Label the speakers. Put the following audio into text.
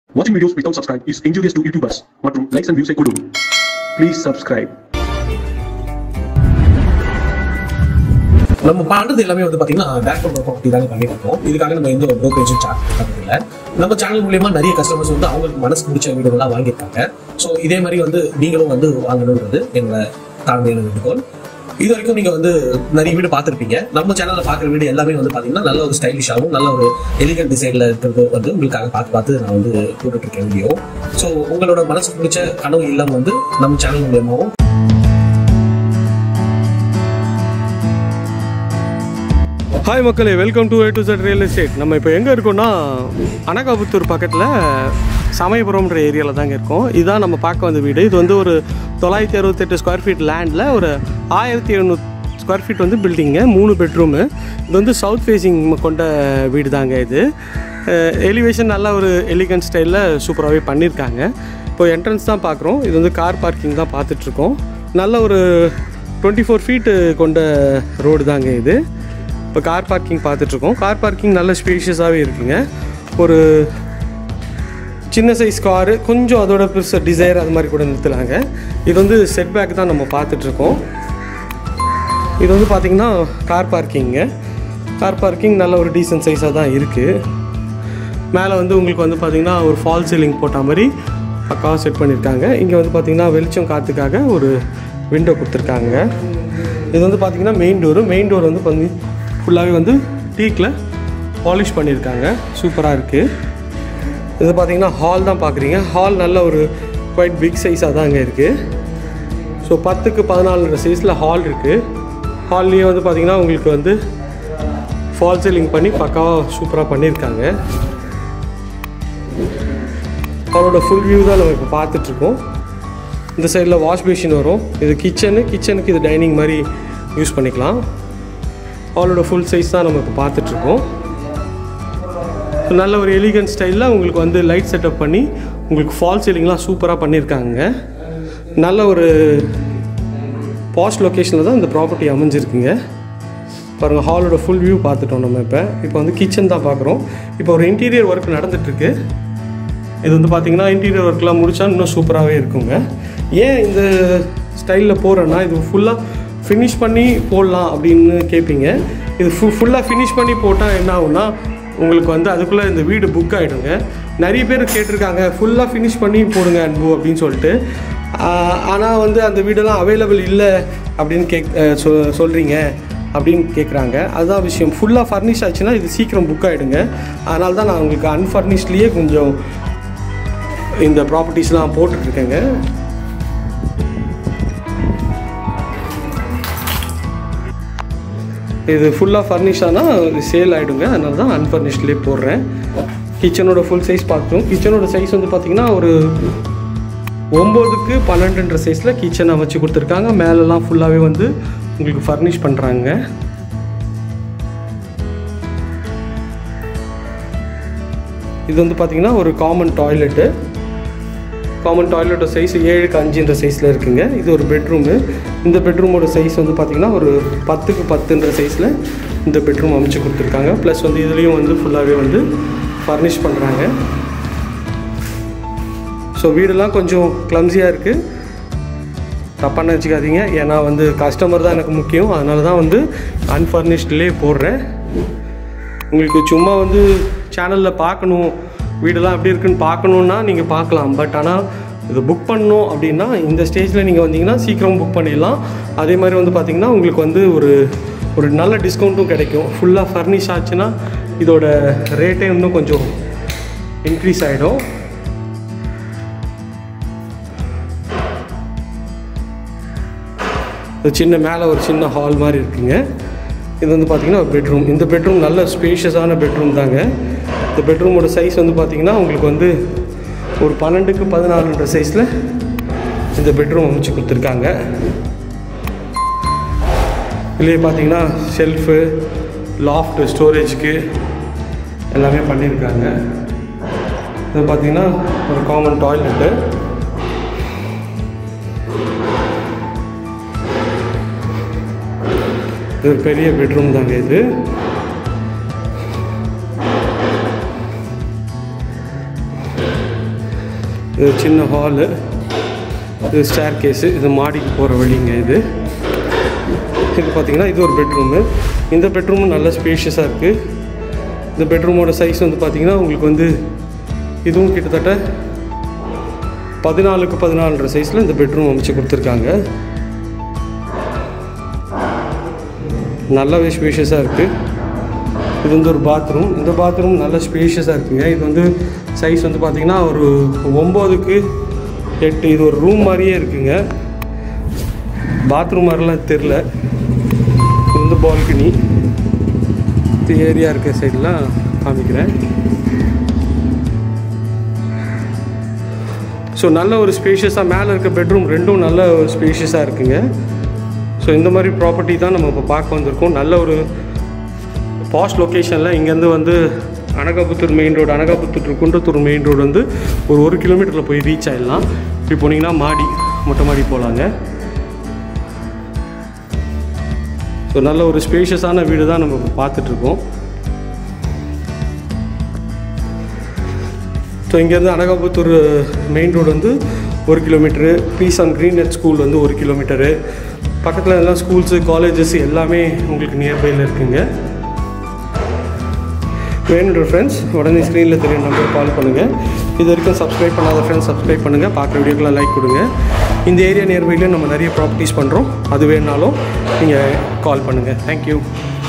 Speaker 1: Watching videos without subscribe is injurious to YouTubers மற்றும் likes and views ஐ கொடு Please subscribe.
Speaker 2: நம்ம பண்றது எல்லாமே வந்து பாத்தீங்கன்னா பேக் டு ப்ராப்பர்ட்டி தாங்க பண்ணிட்டு இருக்கோம் இதுக்காக நம்ம எந்த ஒரு ப்ரோக்கரேஜும் சார்ஜ் பண்றது இல்ல நம்ம சேனல் மூலியமா நிறைய கஸ்டமர்ஸ் வந்து அவங்களுக்கு மனசு பிடிச்ச வீடுகள்லாம் வாங்கியிருக்காங்க ஸோ இதே மாதிரி வந்து நீங்களும் வந்து வாங்கணுன்றது எங்களை தாழ்மையான வேண்டுகோள் இது வரைக்கும் நீங்க வந்து நிறைய வீடு பார்த்துருப்பீங்க நம்ம சேனல்ல பார்க்குற வீடு எல்லாமே வந்து பாத்தீங்கன்னா நல்ல ஒரு ஸ்டைலிஷாகவும் நல்ல ஒரு எலிகன்ட் டிசைன்ல இருக்கிறது வந்து உங்களுக்காக பார்த்து பார்த்து நான் வந்து போட்டுட்டு இருக்கேன் வீடியோ ஸோ உங்களோட மனசு பிடிச்ச கனவு இல்லம் வந்து நம்ம சேனல் மூலியமாகவும்
Speaker 3: ஹாய் மக்களே welcome to A to Z real estate நம்ம இப்போ எங்கே இருக்கோம்னா அனகாபுத்தூர் பக்கத்தில் சமயபுரம்ன்ற ஏரியாவில் தாங்க இருக்கோம் இதுதான் நம்ம பார்க்க வந்த வீடு இது வந்து ஒரு தொள்ளாயிரத்தி அறுபத்தெட்டு ஸ்கொயர் ஃபீட் லேண்டில் ஒரு ஆயிரத்தி எழுநூறு ஸ்கொயர் ஃபீட் வந்து பில்டிங்கு மூணு பெட்ரூமு இது வந்து சவுத் ஃபேஸிங் கொண்ட வீடு தாங்க இது எலிவேஷன் நல்ல ஒரு எலிகன்ட் ஸ்டைலில் சூப்பராகவே பண்ணியிருக்காங்க இப்போ என்ட்ரன்ஸ் தான் பார்க்குறோம் இது வந்து கார் பார்க்கிங் தான் பார்த்துட்ருக்கோம் நல்ல ஒரு டுவெண்ட்டி ஃபோர் ஃபீட்டு கொண்ட ரோடு தாங்க இது இப்போ கார் பார்க்கிங் பார்த்துட்ருக்கோம் கார் பார்க்கிங் நல்ல ஸ்பேஷியஸாகவே இருக்குங்க ஒரு சின்ன சைஸ் காரு கொஞ்சம் அதோட பெருசு டிசைர் அது மாதிரி கூட நிறுத்தலாங்க இது வந்து செட் பேக் தான் நம்ம பார்த்துட்ருக்கோம் இது வந்து பார்த்திங்கன்னா கார் பார்க்கிங்க கார் பார்க்கிங் நல்ல ஒரு டீசன்ட் சைஸாக தான் இருக்குது மேலே வந்து உங்களுக்கு வந்து பார்த்திங்கன்னா ஒரு ஃபால் சீலிங் போட்ட மாதிரி பக்காவாக செட் பண்ணியிருக்காங்க இங்கே வந்து பார்த்திங்கன்னா வெளிச்சம் காற்றுக்காக ஒரு விண்டோ கொடுத்துருக்காங்க இது வந்து பார்த்திங்கன்னா மெயின் டோரு மெயின் டோர் வந்து பண்ணி ஃபுல்லாகவே வந்து டீக்கில் பாலிஷ் பண்ணியிருக்காங்க சூப்பராக இருக்குது இது பார்த்திங்கன்னா ஹால் தான் பார்க்குறீங்க ஹால் நல்ல ஒரு குவைட் பிக் சைஸாக தான் இங்கே இருக்குது ஸோ பத்துக்கு பதினாலுன்ற சைஸில் ஹால் இருக்குது ஹால்லேயே வந்து பார்த்திங்கன்னா உங்களுக்கு வந்து ஃபால் சீலிங் பண்ணி பக்காவாக சூப்பராக பண்ணியிருக்காங்க அவரோட ஃபுல் வியூ தான் நம்ம இப்போ பார்த்துட்ருக்கோம் இந்த சைடில் வாஷ் பேஷின் வரும் இது கிச்சனு கிச்சனுக்கு இது டைனிங் மாதிரி யூஸ் பண்ணிக்கலாம் அவளோட ஃபுல் சைஸ் தான் நம்ம இப்போ பார்த்துட்ருக்கோம் நல்ல ஒரு எலிகன்ட் ஸ்டைலில் உங்களுக்கு வந்து லைட் செட்டப் பண்ணி உங்களுக்கு ஃபால் சீலிங்லாம் சூப்பராக பண்ணியிருக்காங்க நல்ல ஒரு பாஸ்ட் லொக்கேஷனில் தான் இந்த ப்ராப்பர்ட்டி அமைஞ்சிருக்குங்க பாருங்கள் ஹாலோட ஃபுல் வியூ பார்த்துட்டோம் நம்ம இப்போ இப்போ வந்து கிச்சன் தான் பார்க்குறோம் இப்போ ஒரு இன்டீரியர் ஒர்க் நடந்துகிட்ருக்கு இது வந்து பார்த்திங்கன்னா இன்டீரியர் ஒர்க்லாம் முடித்தா இன்னும் சூப்பராகவே இருக்குங்க ஏன் இந்த ஸ்டைலில் போகிறேன்னா இது ஃபுல்லாக ஃபினிஷ் பண்ணி போடலாம் அப்படின்னு கேட்பீங்க இது ஃபு ஃபுல்லாக ஃபினிஷ் பண்ணி போட்டால் என்ன ஆகும்னா உங்களுக்கு வந்து அதுக்குள்ளே இந்த வீடு புக் ஆகிடுங்க நிறைய பேர் கேட்டிருக்காங்க ஃபுல்லாக ஃபினிஷ் பண்ணி போடுங்க அன்பு அப்படின்னு சொல்லிட்டு ஆனால் வந்து அந்த வீடெல்லாம் அவைலபிள் இல்லை அப்படின்னு கேக் சொ சொல்கிறீங்க அப்படின்னு கேட்குறாங்க அதுதான் விஷயம் ஃபுல்லாக ஃபர்னிஷ் ஆச்சுன்னா இது சீக்கிரம் புக் ஆகிடுங்க அதனால தான் நான் உங்களுக்கு அன்ஃபர்னிஷ்லேயே கொஞ்சம் இந்த ப்ராப்பர்ட்டிஸ்லாம் போட்டுட்ருக்கேங்க இது ஃபுல்லாக ஃபர்னிஷ் ஆனால் சேல் ஆகிடுங்க அதனால தான் அன்ஃபர்னிஷ்லேயே போடுறேன் கிச்சனோட ஃபுல் சைஸ் பார்த்தோம் கிச்சனோட சைஸ் வந்து பார்த்திங்கன்னா ஒரு ஒம்போதுக்கு பன்னெண்டுன்ற சைஸில் கிச்சன் அமைச்சு கொடுத்துருக்காங்க மேலெலாம் ஃபுல்லாகவே வந்து உங்களுக்கு ஃபர்னிஷ் பண்ணுறாங்க இது வந்து பார்த்திங்கன்னா ஒரு காமன் டாய்லெட்டு காமன் டாய்லெட்டோட சைஸ் ஏழுக்கு அஞ்சுன்ற சைஸில் இருக்குங்க இது ஒரு பெட்ரூமு இந்த பெட்ரூமோட சைஸ் வந்து பார்த்திங்கன்னா ஒரு பத்துக்கு பத்துன்ற சைஸில் இந்த பெட்ரூம் அமைச்சு கொடுத்துருக்காங்க ப்ளஸ் வந்து இதுலேயும் வந்து ஃபுல்லாகவே வந்து ஃபர்னிஷ் பண்ணுறாங்க ஸோ வீடெல்லாம் கொஞ்சம் க்ளம்ஸியாக இருக்குது தப்பாக நினச்சிக்காதீங்க ஏன்னா வந்து கஸ்டமர் தான் எனக்கு முக்கியம் அதனால தான் வந்து அன்ஃபர்னிஷ்ட்லேயே போடுறேன் உங்களுக்கு சும்மா வந்து சேனலில் பார்க்கணும் வீடெல்லாம் எப்படி இருக்குன்னு பார்க்கணுன்னா நீங்கள் பார்க்கலாம் பட் ஆனால் இது புக் பண்ணணும் அப்படின்னா இந்த ஸ்டேஜில் நீங்கள் வந்தீங்கன்னா சீக்கிரம் புக் பண்ணிடலாம் அதே மாதிரி வந்து பார்த்திங்கன்னா உங்களுக்கு வந்து ஒரு ஒரு நல்ல டிஸ்கவுண்ட்டும் கிடைக்கும் ஃபுல்லாக ஃபர்னிஷ் ஆச்சுன்னா இதோட ரேட்டே இன்னும் கொஞ்சம் இன்க்ரீஸ் ஆகிடும் ஒரு சின்ன மேலே ஒரு சின்ன ஹால் மாதிரி இருக்குங்க இது வந்து பார்த்திங்கன்னா ஒரு பெட்ரூம் இந்த பெட்ரூம் நல்ல ஸ்பேஷியஸான பெட்ரூம் தாங்க இந்த பெட்ரூமோட சைஸ் வந்து பார்த்திங்கன்னா உங்களுக்கு வந்து ஒரு பன்னெண்டுக்கு பதினாறுன்ற சைஸில் இந்த பெட்ரூம் அமைச்சு கொடுத்துருக்காங்க இதுலேயே பார்த்தீங்கன்னா ஷெல்ஃபு லாஃப்ட் ஸ்டோரேஜ்க்கு எல்லாமே பண்ணியிருக்காங்க இது பார்த்திங்கன்னா ஒரு காமன் டாய்லெட்டு இது ஒரு பெரிய பெட்ரூம் தாங்க இது இது சின்ன ஹாலு இது ஸ்டேர் கேஸு இது மாடிக்கு போகிற வழிங்க இது இது பார்த்தீங்கன்னா இது ஒரு பெட்ரூமு இந்த பெட்ரூமும் நல்ல ஸ்பேஷியஸாக இருக்குது இந்த பெட்ரூமோட சைஸ் வந்து பார்த்தீங்கன்னா உங்களுக்கு வந்து இதுவும் கிட்டத்தட்ட பதினாலுக்கு பதினாலரை சைஸில் இந்த பெட்ரூம் அமைச்சு கொடுத்துருக்காங்க நல்லாவே ஸ்பேஷியஸாக இருக்குது இது வந்து ஒரு பாத்ரூம் இந்த பாத்ரூம் நல்ல ஸ்பேஷியஸாக இருக்குங்க இது வந்து சைஸ் வந்து பார்த்திங்கன்னா ஒரு ஒம்போதுக்கு எட்டு இது ஒரு ரூம் மாதிரியே இருக்குங்க பாத்ரூம் மாதிரிலாம் தெரில இது வந்து பால்கனி இது ஏரியா இருக்க சைடெலாம் காமிக்கிறேன் ஸோ நல்ல ஒரு ஸ்பேஷியஸாக மேலே இருக்க பெட்ரூம் ரெண்டும் நல்ல ஒரு ஸ்பேஷியஸாக இருக்குங்க ஸோ இந்த மாதிரி ப்ராப்பர்ட்டி தான் நம்ம இப்போ பார்க்க வந்திருக்கோம் நல்ல ஒரு பாஸ்ட் லொக்கேஷனில் இங்கேருந்து வந்து Anakaputhur main road Anakaputhur to Kundrathur main road வந்து ஒரு ஒரு கிலோமீட்டரில் போய் ரீச் ஆகிடலாம் இப்படி போனீங்கன்னா மாடி மொட்டை மாடி போகலாங்க ஸோ நல்ல ஒரு ஸ்பேஷியஸான வீடு தான் நம்ம இப்போ பார்த்துட்ருக்கோம் ஸோ இங்கேருந்து அனகாபுத்தூர் மெயின் ரோடு வந்து ஒரு kilometre peace and green net school வந்து ஒரு கிலோமீட்டரு பக்கத்தில் எல்லாம் ஸ்கூல்ஸு காலேஜஸ் எல்லாமே உங்களுக்கு நியர்பையில் இருக்குங்க வேணுன்ற ஃப்ரெண்ட்ஸ் உடனே ஸ்க்ரீனில் தெரிய நம்பர் கால் பண்ணுங்கள் இது வரைக்கும் சப்ஸ்கிரைப் பண்ணாத ஃப்ரெண்ட்ஸ் சப்ஸ்கிரைப் பண்ணுங்கள் பார்க்குற வீடியோக்கெலாம் லைக் கொடுங்க இந்த ஏரியா நியர்பையில் நம்ம நிறைய ப்ராப்பர்ட்டிஸ் பண்ணுறோம் அது வேணுனாலும் நீங்கள் கால் பண்ணுங்கள் தேங்க்யூ